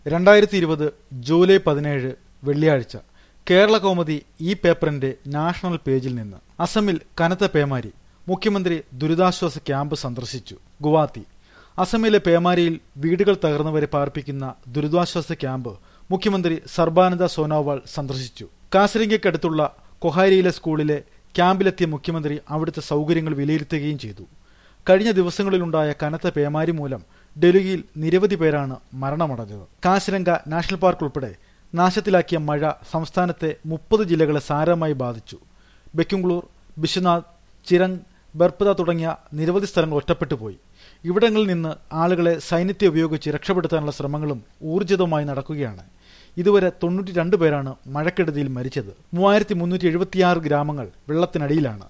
രണ്ടായിരത്തി ഇരുപത് ജൂലൈ പതിനേഴ് വെള്ളിയാഴ്ച കേരള കൗമുദി ഈ പേപ്പറിന്റെ നാഷണൽ പേജിൽ നിന്ന് അസമിൽ കനത്ത പേമാരി മുഖ്യമന്ത്രി ദുരിതാശ്വാസ ക്യാമ്പ് സന്ദർശിച്ചു ഗുവാഹത്തി അസമിലെ പേമാരിയിൽ വീടുകൾ തകർന്നവരെ പാർപ്പിക്കുന്ന ദുരിതാശ്വാസ ക്യാമ്പ് മുഖ്യമന്ത്രി സർബാനന്ദ സോനോവാൾ സന്ദർശിച്ചു കാസരിംഗയ്ക്കടുത്തുള്ള കൊഹാരിയിലെ സ്കൂളിലെ ക്യാമ്പിലെത്തിയ മുഖ്യമന്ത്രി അവിടുത്തെ സൗകര്യങ്ങൾ വിലയിരുത്തുകയും ചെയ്തു കഴിഞ്ഞ ദിവസങ്ങളിലുണ്ടായ കനത്ത പേമാരി മൂലം ഡൽഹിയിൽ നിരവധി പേരാണ് മരണമടഞ്ഞത് കാശിരംഗ നാഷണൽ പാർക്ക് ഉൾപ്പെടെ നാശത്തിലാക്കിയ മഴ സംസ്ഥാനത്തെ മുപ്പത് ജില്ലകളെ സാരമായി ബാധിച്ചു ബെക്കുംഗ്ലൂർ ബിശ്വനാഥ് ചിരങ് ബർപ്പത തുടങ്ങിയ നിരവധി സ്ഥലങ്ങൾ ഒറ്റപ്പെട്ടു പോയി ഇവിടങ്ങളിൽ നിന്ന് ആളുകളെ സൈന്യത്തെ ഉപയോഗിച്ച് രക്ഷപ്പെടുത്താനുള്ള ശ്രമങ്ങളും ഊർജിതമായി നടക്കുകയാണ് ഇതുവരെ തൊണ്ണൂറ്റി രണ്ട് പേരാണ് മഴക്കെടുതിയിൽ മരിച്ചത് മൂവായിരത്തി മുന്നൂറ്റി എഴുപത്തിയാറ് ഗ്രാമങ്ങൾ വെള്ളത്തിനടിയിലാണ്